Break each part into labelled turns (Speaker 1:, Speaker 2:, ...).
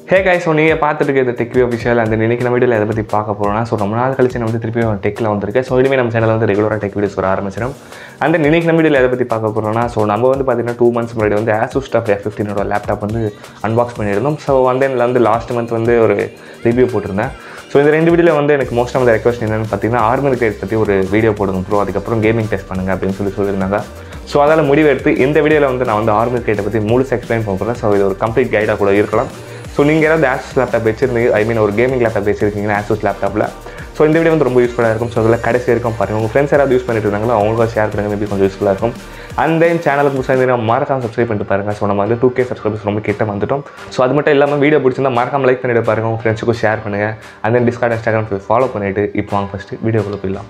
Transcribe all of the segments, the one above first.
Speaker 1: ஹே காய் ஸோ நீங்கள் பார்த்துட்டு இருக்கிறது டெக் அஃபிஷியல் அந்த இன்னைக்கு நம்ம வீடியோவில் எதை பற்றி பார்க்க போகிறோம்னா ஸோ ரொம்ப நாள் கழிச்சு நான் வந்து திருப்பி டெக்கில் வந்திருக்கேன் ஸோ இனிமேல் நம்ம சேனலில் வந்து ரெகுலராக டெக் வீடியோஸ் வர ஆரம்பிச்சிடும் அந்த இன்னைக்கு நம்ம வீடியோவில் எதை பற்றி பார்க்க போகிறோம்னா ஸோ நம்ம வந்து பார்த்தீங்கன்னா டூ மந்த்ஸ் முன்னாடி வந்து ஆசூஸ் ஸ்டாஃப் எஃப் ஃபிஃப்டினோட லேப்டாப் வந்து அன்பாக்ஸ் பண்ணியிருந்தோம் ஸோ வந்து இதில் வந்து லாஸ்ட் மந்த் வந்து ஒரு ரிவ்யூ போட்டிருந்தேன் ஸோ இந்த ரெண்டு வீடியோவில் வந்து எனக்கு மோஸ்ட் ஆஃப் த ரெக்வஸ்ட் என்னென்னு பார்த்தீங்கன்னா ஆர்மர் கிரேட் பற்றி ஒரு வீடியோ போடுங்க ப்ரோ அதுக்கப்புறம் கேமிங் டெஸ்ட் பண்ணுங்க அப்படின்னு சொல்லி சொல்லியிருந்தாங்க ஸோ அதில் முடிவெடுத்து இந்த வீடியோவில் வந்து நான் வந்து ஆர்மர் கிரேட்டை பற்றி முழுசு எக்ஸ்பிளைன் பண்ண போகிறேன் ஸோ இது ஒரு கம்ப்ளீட் கைடாக கூட இருக்கலாம் ஸோ நீங்கள் யாராவது ஆசூஸ் லேப்டாப் வச்சிருந்தீங்க ஐ மீன் ஒரு கேமிங் லேப்டாப் வச்சிருக்கீங்கன்னா ஆசூஸ் லேப்டாப்பில் ஸோ இந்த வீடியோ வந்து ரொம்ப யூஸ்ஃபுல்லாக இருக்கும் ஸோ அதில் கடைசி இருக்கும் பாருங்கள் உங்கள் ஃப்ரெண்ட்ஸ் யாராவது யூஸ் பண்ணிட்டு இருந்தாங்களோ அவங்களுக்கும் ஷேர் பண்ணுங்க மேபி கொஞ்சம் யூஸ்ஃபுல்லாக இருக்கும் அண்ட் தென் சேனலுக்கு புதுசாக இருந்தீங்கன்னா மறக்காம சப்ஸ்கிரைப் பண்ணிட்டு பாருங்க ஸோ நம்ம வந்து டூ கே சப்ஸ்கிரைபர்ஸ் ரொம்ப கிட்ட வந்துட்டோம் ஸோ அது மட்டும் இல்லாமல் வீடியோ பிடிச்சிருந்தா மறக்காம லைக் பண்ணிட்டு பாருங்க உங்கள் ஃப்ரெண்ட்ஸுக்கும் ஷேர் பண்ணுங்கள் and then Discord Instagram follow பண்ணிட்டு இப்போ வாங்க ஃபஸ்ட்டு வீடியோக்குள்ளே போயிடலாம்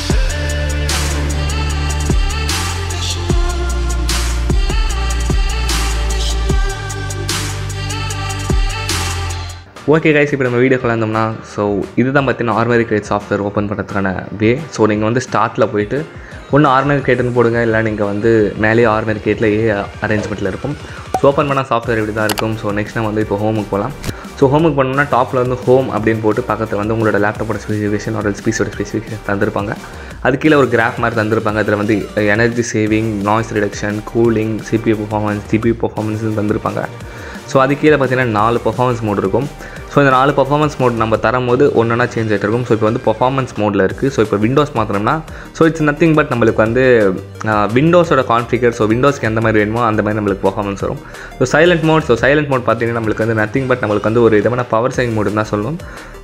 Speaker 1: ஓகே கைஸ் இப்போ நம்ம வீடியோ கலந்தோம்னா ஸோ இதுதான் பார்த்தீங்கன்னா ஆர்மரி கிரேட் சாஃப்ட்வேர் ஓப்பன் பண்ணுறதுக்கான வே ஸோ நீங்கள் வந்து ஸ்டார்ட்டில் போயிட்டு ஒன்று ஆர்மரி கேட்டுன்னு போடுங்க இல்லை நீங்கள் வந்து மேலேயே ஆர்மரி கேட்டில் ஏ அரேஞ்ச்மெண்ட்டில் இருக்கும் ஸோ ஓப்பன் பண்ணால் சாஃப்ட்வேர் இப்படி தான் இருக்கும் ஸோ நெக்ஸ்ட் நம்ம வந்து இப்போ ஹோமுக்கு போகலாம் ஸோ ஹோமுக்கு பண்ணோம்னா டாப்பில் வந்து ஹோம் அப்படின்னு போட்டு பக்கத்தில் வந்து உங்களோட லேப்டாப்போட ஸ்பெசிஃபிகேஷன் ஒரு ஸ்பீஸோட ஸ்பெசிஃபிகேஷன் தந்திருப்பாங்க அது கீழே ஒரு கிராஃப் மாதிரி தந்திருப்பாங்க அதில் வந்து energy saving noise reduction cooling CPU performance GPU performance தந்திருப்பாங்க ஸோ அது கீழே பார்த்தீங்கன்னா நாலு பர்ஃபார்மன்ஸ் மோட் இருக்கும் ஸோ இந்த நாலு பர்ஃபார்மன்ஸ் மோட் நம்ம தரும்போது ஒன்றா சேஞ்ச் ஆகிட்டு இருக்கும் ஸோ இப்போ வந்து பர்ஃபார்மன்ஸ் மோடில் இருக்குது ஸோ இப்போ விண்டோஸ் மாத்திரம்னா ஸோ இட்ஸ் நத்திங் பட் நம்மளுக்கு வந்து விண்டோஸோட கான்ஃபிகர் ஸோ விண்டோஸ்க்கு எந்த மாதிரி வேணுமோ அந்த மாதிரி நம்மளுக்கு பர்ஃபார்மன்ஸ் வரும் so silent mode so silent mode பார்த்தீங்கன்னா நம்மளுக்கு வந்து நத்திங் பட் நம்மளுக்கு வந்து ஒரு விதமான பவர் சேவிங் மோடுன்னு தான் சொல்லணும்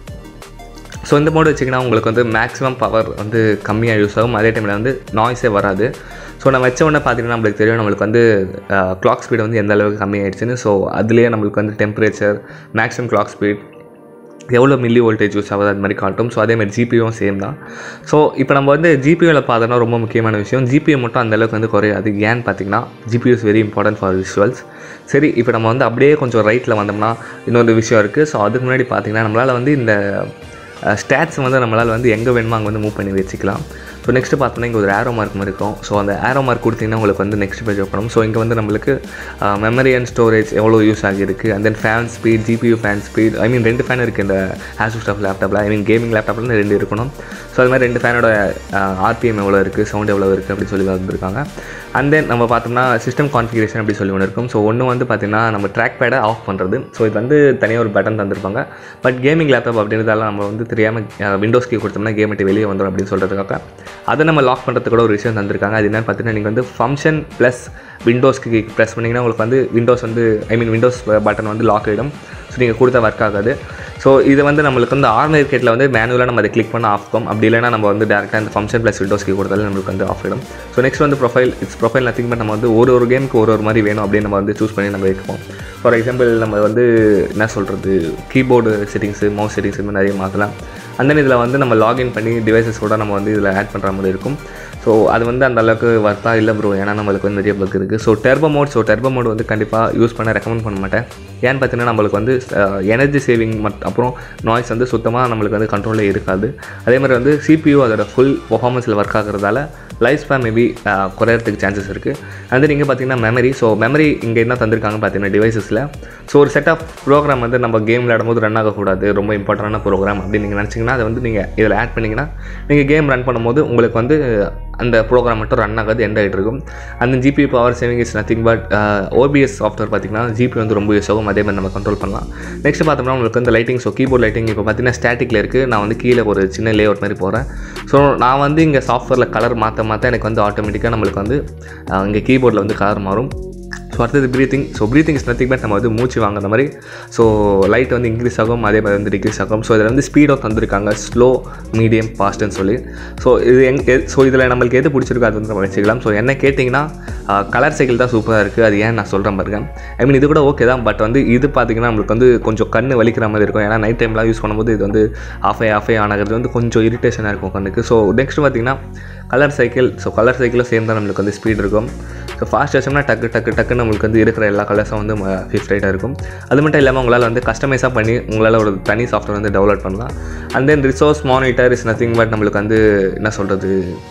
Speaker 1: ஸோ இந்த மோடு வச்சிங்கன்னா உங்களுக்கு வந்து மேக்ஸிமம் பவர் வந்து கம்மியாக யூஸ் ஆகும் அதே டைமில் வந்து நாய்ஸே வராது ஸோ நம்ம வச்ச உடனே பார்த்தீங்கன்னா நம்மளுக்கு தெரியும் நம்மளுக்கு வந்து கிளாக் ஸ்பீடு வந்து எந்த அளவுக்கு கம்மியாயிடுச்சுன்னு ஸோ அதுலேயே நம்மளுக்கு வந்து டெம்பரேச்சர் மேக்ஸிமம் கிளாக் ஸ்பீட் எவ்வளோ மில்லி வோல்டேஜ் யூஸ் ஆகுது அது மாதிரி காட்டும் ஸோ அதேமாதிரி ஜிபியும் சேம் தான் ஸோ இப்போ நம்ம வந்து ஜிபியூவில் பார்த்தோன்னா ரொம்ப முக்கியமான விஷயம் ஜிபியூ மட்டும் அந்தளவுக்கு வந்து குறையாது ஏன்னு பார்த்தீங்கன்னா GPU is very important for visuals சரி இப்போ நம்ம வந்து அப்படியே கொஞ்சம் ரைட்டில் வந்தோம்னா இன்னொரு விஷயம் இருக்குது ஸோ அதுக்கு முன்னாடி பார்த்தீங்கன்னா நம்மளால் வந்து இந்த ஸ்டாட்ஸ் வந்து நம்மளால் வந்து எங்கே வேணுமோ அங்கே வந்து மூவ் பண்ணி வச்சுக்கலாம் ஸோ நெக்ஸ்ட்டு பார்த்தோன்னா இங்கே ஒரு ஆரோ மார்க் மாதிரி இருக்கும் ஸோ அந்த ஆரோ மார்க் கொடுத்தீங்கன்னா உங்களுக்கு வந்து நெக்ஸ்ட் பேஜ் ஓப்பனும் ஸோ இங்கே வந்து நம்மளுக்கு மெமரி அண்ட் ஸ்டோரேஜ் எவ்வளோ யூஸ் ஆகியிருக்கு and then fan speed GPU fan speed I mean ரெண்டு ஃபேன் இருக்குது இந்த ஹேசூஸ் ஸ்டாஃப் லேப்டாப்பில் ஐ மீன் கேமிங் லேப்டாப்பில் ரெண்டு இருக்கணும் ஸோ அது மாதிரி ரெண்டு ஃபேனோட ஆர்பிஎம் எவ்வளோ இருக்குது சவுண்ட் எவ்வளோ இருக்குது அப்படின்னு சொல்லி வந்துருக்காங்க அண்ட் தென் நம்ம பார்த்தோம்னா சிஸ்டம் கான்ஃபிகரேஷன் அப்படி சொல்லி ஒன்று இருக்கும் ஸோ ஒன்று வந்து பார்த்திங்கன்னா நம்ம ட்ராக் பேடை ஆஃப் பண்ணுறது ஸோ இது வந்து தனியாக ஒரு பட்டன் தந்திருப்பாங்க பட் கேமிங் லேப்டாப் அப்படின்றதால நம்ம வந்து தெரியாமல் விண்டோஸ் கீ கொடுத்தோம்னா கேம் விட்டு வெளியே வந்துடும் அப்படின்னு சொல்கிறதுக்காக அதை நம்ம லாக் பண்ணுறதுக்கு கூட ஒரு விஷயம் தந்திருக்காங்க அது என்னன்னு பார்த்தீங்கன்னா நீங்கள் வந்து ஃபங்க்ஷன் ப்ளஸ் விண்டோஸ்க்கு ப்ரெஸ் பண்ணிங்கன்னா உங்களுக்கு வந்து விண்டோஸ் வந்து ஐ மீன் விண்டோஸ் பட்டன் வந்து லாக் ஆகிடும் ஸோ நீங்கள் கொடுத்தா ஒர்க் ஆகாது ஸோ இது வந்து நம்மளுக்கு வந்து ஆர்மர் கேட்டில் வந்து மேனுவலாக நம்ம அதை கிளிக் பண்ண ஆஃப் ஆகும் அப்படி இல்லைனா நம்ம வந்து டேரெக்டாக இந்த ஃபங்க்ஷன் ப்ளஸ் விண்டோஸ்க்கு கொடுத்தாலும் நம்மளுக்கு வந்து ஆஃப் ஆகிடும் ஸோ நெக்ஸ்ட் வந்து profile it's profile nothing but நம்ம வந்து ஒரு ஒரு கேமுக்கு ஒரு ஒரு மாதிரி வேணும் அப்படின்னு நம்ம வந்து சூஸ் பண்ணி நம்ம வைப்போம் ஃபார் எக்ஸாம்பிள் நம்ம வந்து என்ன சொல்கிறது கீபோர்டு செட்டிங்ஸு மவுஸ் செட்டிங்ஸ் இது மாதிரி நிறைய மாற்றலாம் அந்த இதில் வந்து நம்ம லாகின் பண்ணி டிவைசஸ் கூட நம்ம வந்து இதில் ஆட் பண்ணுற மாதிரி இருக்கும் ஸோ அது வந்து அந்த அளவுக்கு வர்த்தா இல்லை ப்ரோ ஏன்னா நம்மளுக்கு வந்து நிறைய பக் இருக்குது so turbo mode so turbo mode வந்து கண்டிப்பாக யூஸ் பண்ண ரெக்கமெண்ட் பண்ண மாட்டேன் ஏன்னு பார்த்தீங்கன்னா நம்மளுக்கு வந்து எனர்ஜி சேவிங் மட் அப்புறம் நாய்ஸ் வந்து சுத்தமாக நம்மளுக்கு வந்து கண்ட்ரோலே இருக்காது அதே மாதிரி வந்து சிபியூ அதோட ஃபுல் பர்ஃபார்மன்ஸில் ஒர்க் ஆகிறதால லைஃப் ஸ்பேன் மேபி குறையறதுக்கு சான்சஸ் இருக்குது அது நீங்கள் பார்த்தீங்கன்னா மெமரி ஸோ மெமரி இங்கே என்ன தந்திருக்காங்க பார்த்தீங்கன்னா டிவைசஸில் ஸோ ஒரு செட் ஆஃப் ப்ரோக்ராம் வந்து நம்ம கேம் விளையாடும்போது ரன் ஆகக்கூடாது ரொம்ப இம்பார்ட்டண்டான ப்ரோக்ராம் அப்படின்னு நீங்கள் நினச்சிங்கன்னா அதை வந்து நீங்கள் இதில் ஆட் பண்ணிங்கன்னா நீங்கள் கேம் ரன் பண்ணும்போது உங்களுக்கு வந்து அந்த ப்ரோக்ராம் மட்டும் ரன் ஆகாது எண்ட் ஆகிட்டு இருக்கும் அந்த GPU power saving is nothing but OBS software பார்த்திங்கன்னா ஜிபி வந்து ரொம்ப யூஸ் ஆகும் அதே மாதிரி நம்ம கண்ட்ரோல் பண்ணலாம் நெக்ஸ்ட் பார்த்தோம்னா உங்களுக்கு வந்து லைட்டிங் ஸோ கீபோர்ட் லைட்டிங் இப்போ பார்த்தீங்கன்னா ஸ்டாட்டிக்கில் இருக்குது நான் வந்து கீழே ஒரு சின்ன லே அவுட் மாதிரி போகிறேன் ஸோ நான் வந்து இங்கே சாஃப்ட்வேரில் கலர் மாற்ற மாற்ற எனக்கு வந்து ஆட்டோமேட்டிக்காக நம்மளுக்கு வந்து இங்கே கீபோர்டில் வந்து கலர் மாறும் ஸோ அடுத்தது breathing so breathing is nothing but நம்ம வந்து மூச்சு வாங்குற மாதிரி ஸோ லைட் வந்து இன்க்ரீஸ் ஆகும் அதே மாதிரி வந்து டிக்ரீஸ் ஆகும் ஸோ இதில் வந்து ஸ்பீடும் தந்திருக்காங்க ஸ்லோ மீடியம் ஃபாஸ்ட்னு சொல்லி ஸோ இது எங் ஸோ இதில் நம்மளுக்கு எது பிடிச்சிருக்கோ அது வந்து நம்ம வச்சுக்கலாம் ஸோ என்ன கேட்டிங்கன்னா கலர் சைக்கிள் தான் சூப்பராக இருக்குது அது ஏன் நான் சொல்கிறேன் பாருங்க ஐ மீன் இது கூட ஓகே தான் பட் வந்து இது பார்த்திங்கன்னா நம்மளுக்கு வந்து கொஞ்சம் கண் வலிக்கிற மாதிரி இருக்கும் ஏன்னா நைட் டைம்லாம் யூஸ் பண்ணும்போது இது வந்து ஆஃப் ஆஃப் ஆனது வந்து கொஞ்சம் இரிட்டேஷனாக இருக்கும் கண்ணுக்கு ஸோ நெக்ஸ்ட் பார்த்திங்கன்னா கலர் சைக்கிள் ஸோ கலர் சைக்கிளும் சேம் தான் நம்மளுக்கு வந்து ஸ்பீட் இருக்கும் ஸோ ஃபாஸ்ட் வச்சோம்னா டக்கு டக்கு டக்குன்னு நம்மளுக்கு வந்து இருக்கிற எல்லா கலர்ஸும் வந்து ஃபிஃப்ட் ரைட்டாக இருக்கும் அது மட்டும் இல்லாமல் உங்களால் வந்து கஸ்டமைஸாக பண்ணி உங்களால் ஒரு தனி சாஃப்ட்வேர் வந்து டெவலப் பண்ணலாம் and then resource monitor is nothing but நம்மளுக்கு வந்து என்ன சொல்கிறது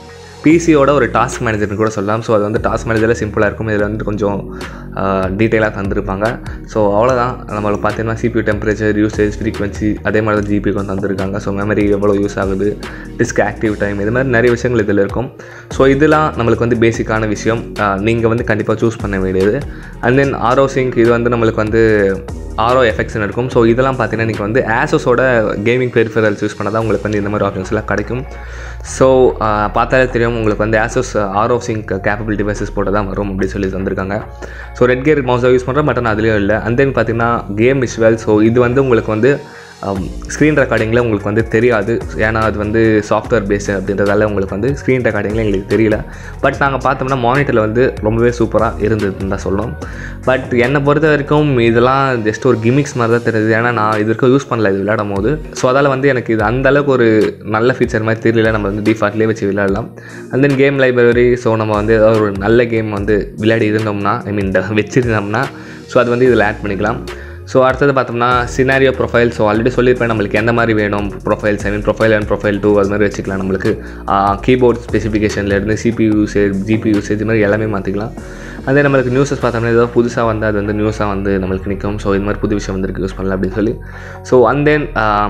Speaker 1: பிசியோட ஒரு டாஸ்க் மேனேஜர்னு கூட சொல்லலாம் ஸோ அது வந்து டாஸ்க் மேனேஜரில் சிம்பிளாக இருக்கும் இதில் வந்து கொஞ்சம் டீட்டெயிலாக தந்திருப்பாங்க ஸோ அவ்வளோதான் நம்மளுக்கு பார்த்தீங்கன்னா சிபியூ டெம்பரேச்சர் யூசேஜ் ஃப்ரீக்வன்சி அதே மாதிரி தான் ஜிபிக்கு வந்து தந்திருக்காங்க ஸோ மெமரி எவ்வளோ யூஸ் ஆகுது டிஸ்க் ஆக்டிவ் டைம் இது மாதிரி நிறைய விஷயங்கள் இதில் இருக்கும் ஸோ இதெல்லாம் நம்மளுக்கு வந்து பேசிக்கான விஷயம் நீங்கள் வந்து கண்டிப்பாக சூஸ் பண்ண வேண்டியது அண்ட் தென் ஆரோ சிங்க் இது வந்து நம்மளுக்கு வந்து ஆரோ எஃபெக்ட்ஸ்னு இருக்கும் ஸோ இதெல்லாம் பார்த்தீங்கன்னா நீங்கள் வந்து ஆசோஸோட கேமிங் பெரிஃபரல்ஸ் யூஸ் பண்ணால் தான் உங்களுக்கு வந்து இந்த மாதிரி ஆப்ஷன்ஸ்லாம் கிடைக்கும் ஸோ பார்த்தாலே தெரியும் உங்களுக்கு வந்து ASUS Aura sync capable devices போட்டு தான் வரும் அப்படின்னு சொல்லி தந்திருக்காங்க so red gear mouse use பண்ணுறேன் பட் ஆனால் அதுலேயும் இல்லை அண்ட் தென் பார்த்தீங்கன்னா கேம் விஷுவல் ஸோ இது வந்து உங்களுக்கு வந்து ஸ்க்ரீன் ரெக்கார்டிங்கில் உங்களுக்கு வந்து தெரியாது ஏன்னா அது வந்து சாஃப்ட்வேர் பேஸ்டு அப்படின்றதால உங்களுக்கு வந்து ஸ்க்ரீன் ரெக்கார்டிங்கில் எங்களுக்கு தெரியல பட் நாங்கள் பார்த்தோம்னா மானிட்டரில் வந்து ரொம்பவே சூப்பராக இருந்ததுன்னு தான் சொல்லணும் பட் என்னை பொறுத்த வரைக்கும் இதெல்லாம் ஜஸ்ட் ஒரு கிமிக்ஸ் மாதிரி தான் தெரியுது ஏன்னா நான் இது வரைக்கும் யூஸ் பண்ணல இது விளையாடும் போது ஸோ அதால் வந்து எனக்கு இது அந்த அளவுக்கு ஒரு நல்ல ஃபீச்சர் மாதிரி தெரியல நம்ம வந்து டிஃபால்ட்லேயே வச்சு விளையாடலாம் and then game library so நம்ம வந்து ஏதாவது ஒரு நல்ல கேம் வந்து விளையாடி இருந்தோம்னா ஐ மீன் வச்சுருந்தோம்னா ஸோ அது வந்து இதில் ஆட் பண்ணிக்கலாம் ஸோ அடுத்தது பார்த்தோம்னா சினாரியோ ப்ரொஃபைல் ஸோ ஆல்ரெடி சொல்லியிருப்பேன் நம்மளுக்கு எந்த மாதிரி வேணும் profiles I mean profile and profile two அது மாதிரி வச்சுக்கலாம் நம்மளுக்கு கீபோர்ட் ஸ்பெசிஃபிகேஷன்லேருந்து சிபி யூசேஜ் ஜிபி யூசேஜ் இது மாதிரி எல்லாமே மாற்றிக்கலாம் அதே நம்மளுக்கு நியூஸஸ் பார்த்தோம்னா ஏதோ புதுசாக வந்து அது வந்து நியூஸாக வந்து நம்மளுக்கு நிற்கும் ஸோ இது மாதிரி புது விஷயம் வந்திருக்கு யூஸ் பண்ணலாம் அப்படின்னு சொல்லி so and then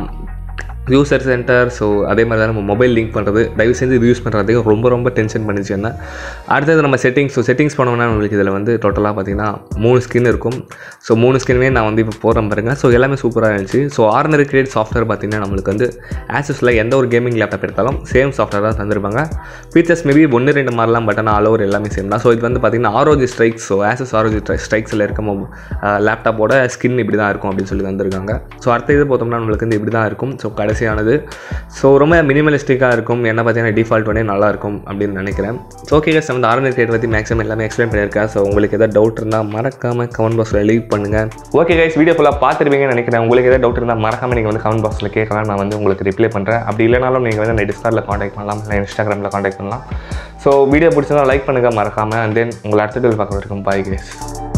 Speaker 1: user centre so அதே மாதிரி தான் நம்ம மொபைல் லிங்க் பண்ணுறது தயவு செஞ்சு இது யூஸ் பண்ணுறதுக்கு ரொம்ப ரொம்ப டென்ஷன் பண்ணிச்சு என்ன அடுத்தது நம்ம செட்டிங்ஸ் ஸோ செட்டிங்ஸ் பண்ணோம்னா உங்களுக்கு இதில் வந்து டோட்டலாக பார்த்தீங்கன்னா மூணு ஸ்கின் இருக்கும் ஸோ மூணு ஸ்கின்மே நான் வந்து இப்போ போகிறேன் பாருங்க ஸோ எல்லாமே சூப்பராக இருந்துச்சு ஸோ ஆர்டினரி கிரியேட் சாஃப்ட்வேர் பார்த்தீங்கன்னா நம்மளுக்கு வந்து ஆசஸில் எந்த ஒரு கேமிங் லேப்டாப் எடுத்தாலும் சேம் சாஃப்ட்வேர் தான் தந்திருப்பாங்க ஃபீச்சர்ஸ் மேபி ஒன்று ரெண்டு மாறலாம் பட் ஆனால் ஆல் ஓவர் எல்லாமே சேம் தான் ஸோ இது வந்து பார்த்தீங்கன்னா ROG Strix so ASUS ROG ஸ்ட்ரைக்ஸில் இருக்க மொ லேப்டாப்போட ஸ்கின் இப்படி தான் இருக்கும் அப்படின்னு சொல்லி தந்திருக்காங்க ஸோ அடுத்த இது பார்த்தோம்னா நம்மளுக்கு வந்து இப்படி தான் இருக்கும் ஸோ கடைசியானது ஸோ ரொம்ப மினிமலிஸ்டிக்காக இருக்கும் என்ன பார்த்தீங்கன்னா டிஃபால்ட் பண்ணி நல்லா இருக்கும் அப்படின்னு நினைக்கிறேன் ஸோ ஓகே கஸ் நம்ம ஆர்டினரி கிரியேட் பற்றி மேக்ஸிமம் எல்லாமே எக்ஸ்பிளைன் பண்ணியிருக்கேன் ஸோ உங்களுக்கு எதாவது டவுட் இருந்தால் மறக்காமல் கமெண்ட் பாக்ஸில் லீவ் பண்ணுங்கள் ஓகே கைஸ் வீடியோ ஃபுல்லாக பார்த்துருப்பீங்கன்னு நினைக்கிறேன் உங்களுக்கு எதாவது டவுட் இருந்தால் மறக்காமல் நீங்கள் வந்து கமெண்ட் பாக்ஸில் கேட்கலாம் நான் வந்து உங்களுக்கு ரிப்ளை பண்ணுறேன் அப்படி இல்லைனாலும் நீங்கள் வந்து டிஸ்கார்டில் காண்டாக்ட் பண்ணலாம் இல்லை இன்ஸ்டாகிராமில் காண்டாக்ட் பண்ணலாம் ஸோ வீடியோ பிடிச்சதா லைக் பண்ணுங்கள் மறக்காமல் அண்ட் தென் உங்களை அடுத்த வீடியோ பார்க்க வரைக்கும் பாய் கைஸ்